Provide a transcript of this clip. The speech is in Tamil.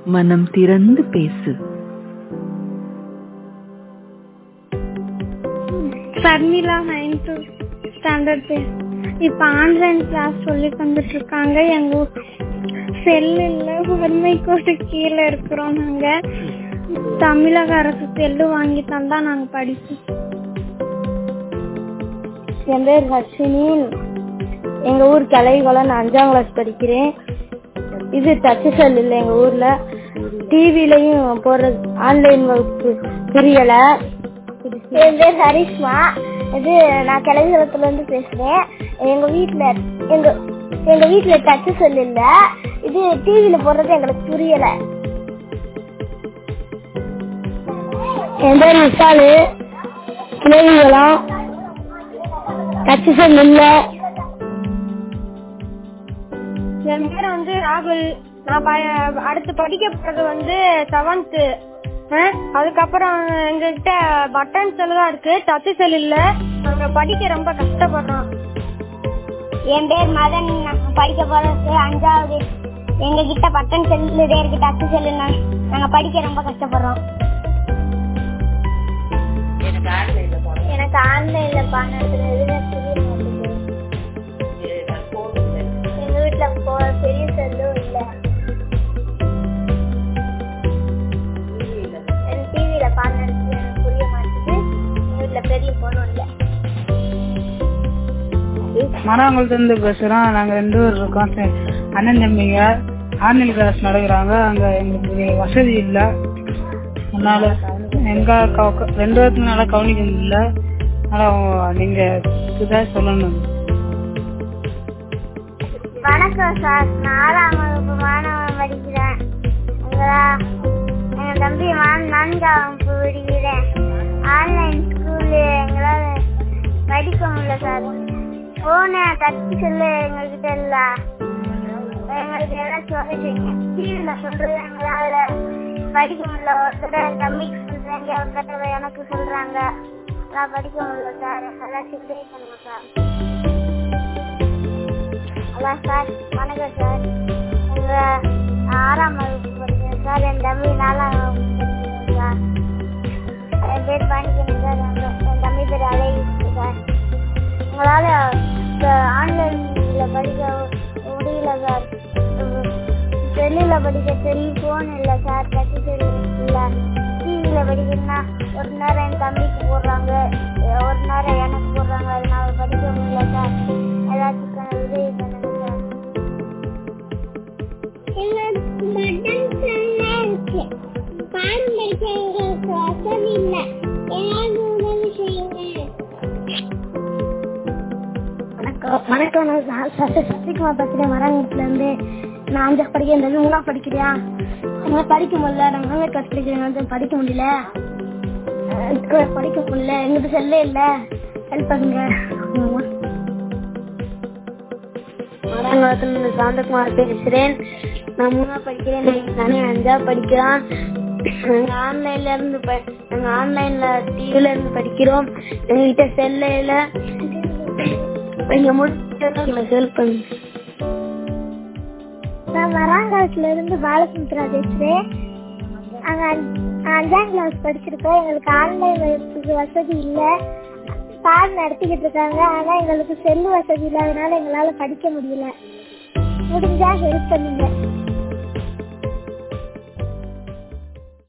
மனம் திறந்து பேசு சர்மிளா நைன்த்து ஸ்டாண்டர்ட் பேர் இப்போ ஆன்லைன் கிளாஸ் சொல்லி தந்துட்டு இருக்காங்க எங்க செல்லு இல்லை வறுமை கோட்டு கீழே இருக்கிறோம் நாங்க தமிழக அரசு செல்லு வாங்கி தந்தா நாங்க படிப்போம் என் பேர் ஹர்ஷினி எங்க ஊர் கலைகுளம் நான் அஞ்சாம் கிளாஸ் படிக்கிறேன் இது டச் செல் இல்லை எங்க ஊர்ல டிவிலையும் போடுறது ஆன்லைன் வகுப்பு புரியல என் பேர் ஹரிஷ்மா இது நான் கிளம்பிகுளத்துல இருந்து பேசுறேன் எங்க வீட்ல எங்க எங்க வீட்ல டச் செல் இல்ல இது டிவில போடுறது எங்களுக்கு புரியல என் பேர் விஷாலு கிளைகுளம் டச் செல் இல்லை என் பேர் வந்து ராகுல் நான் ப- அடுத்து படிக்க போறது வந்து செவன்த்து அதுக்கப்புறம் எங்ககிட்ட பட்டன் செல் தான் இருக்கு டச் செல் இல்ல நாங்க படிக்க ரொம்ப கஷ்டப்படுறோம் என் பேர் மதன் நான் படிக்க போறது அஞ்சாவது எங்க கிட்ட பட்டன் செல்லுதே இருக்கு டச் செல்லு நாங்க படிக்க ரொம்ப கஷ்டப்படுறோம் எனக்கு ஆன்லைன்ல பாடுறது எதுவுமே புரிய மாட்டேங்குது எங்க வீட்ல போ பெரிய செல்லும் இல்ல எனக்கு டிவில பாடுறது எனக்கு புரிய மாட்டேங்குது எங்க வீட்ல பெரிய போனும் இல்ல மரவங்கள்ட்ட இருந்து பேசுறோம் நாங்க ரெண்டு பேர் இருக்கோம் சரி, அண்ணன் தம்பிங்க ஆன்லைன் கிளாஸ் நடக்கிறாங்க அங்க எங்களுக்கு வசதி இல்ல அதனால எங்க க- ரெண்டு பேருக்கும் நல்லா கவனிக்க முடியல அதனால அவங்க- நீங்க இதுதான் சொல்லணும் வணக்கம் சார் நான் ஆறாம் வகுப்பு மாணவன் படிக்கிறேன் எங்களா எங்க தம்பி நான் நான்காம் வகுப்பு படிக்கிறேன் ஆன்லைன் ஸ்கூலு எங்களால் படிக்க முடியல சார் ஃபோனு டச்சு செல்லு எங்ககிட்ட இல்ல எங்களுக்கு ஏதாச்சும் உதவி செய்யுங்க டிவியில் சொல்றது எங்களால் படிக்க முடியல ஒருத்தர் என் தம்பிக்கு சொல்றாங்க ஒருத்தர் எனக்கு சொல்றாங்க நான் படிக்க முடியல சார் ஏதாச்சும் உதவி பண்ணுங்க சார் ஹலோ சார் வணக்கம் சார் எங்க ஆறாம் வகுப்பு படிக்கிறேன் சார் என் தம்பி நாலாம் வகுப்பு படிக்கிறேன் சார் என் பேர் பாண்டியன் சார் என் பே- என் தம்பி பேர் அழகு சார் உங்களால் ஆன்லைனில் படிக்க முடியல சார் செல்லில் படிக்க செல் ஃபோன் இல்லை சார் டச்சு செல் இல்லை டிவியில் படிக்கணும்னா ஒரு நேரம் என் தம்பிக்கு போடுறாங்க ஒரு நேரம் எனக்கு போடுறாங்க அதனால படிக்க முடியல சார் ஏதாச்சும் கொஞ்சம் உதவி பண்ணுங்க சார் பாடம் படிக்க எங்களுக்கு வசதி இல்லை ஏதாவது உதவி செய்யுங்க வணக்கம் வணக்கம் நான் ச- சசிகுமார் பேசுறேன் மரங்கத்துல இருந்து நான் அஞ்சா படிக்கிறேன் இந்த மூணா படிக்கிறியா என்னால படிக்க முடியல நான் மூணாவது கிளாஸ் படிக்கிறேன் வந்து படிக்க முடியல அஹ் எனக்கு படிக்க முடியல எங்கிட்ட செல்லே இல்ல ஹெல்ப் பண்ணுங்க மரங்கத்துல இருந்து சாந்தகுமார் பேசுறேன் நான் மூணா படிக்கிறேன் நானே அஞ்சா படிக்கிறான் நாங்க ஆன்லைன்ல இருந்து ப- நாங்க ஆன்லைன்ல டிவில இருந்து படிக்கிறோம் எங்ககிட்ட செல்ல இல்ல நீங்க முடிச்சு ஹெல்ப் பண்ணுங்க நான் வராங்காலத்துல இருந்து பாலசுந்தரா பேசுறேன் நாங்க அஞ்ச- அஞ்சாம் கிளாஸ் படிச்சிருக்கோம் எங்களுக்கு ஆன்லைன் வகுப்புக்கு வசதி இல்ல பாடம் நடத்திக்கிட்டு இருக்காங்க ஆனா எங்களுக்கு செல்லு வசதி இல்லாதனால எங்களால படிக்க முடியல முடிஞ்சா ஹெல்ப் பண்ணுங்க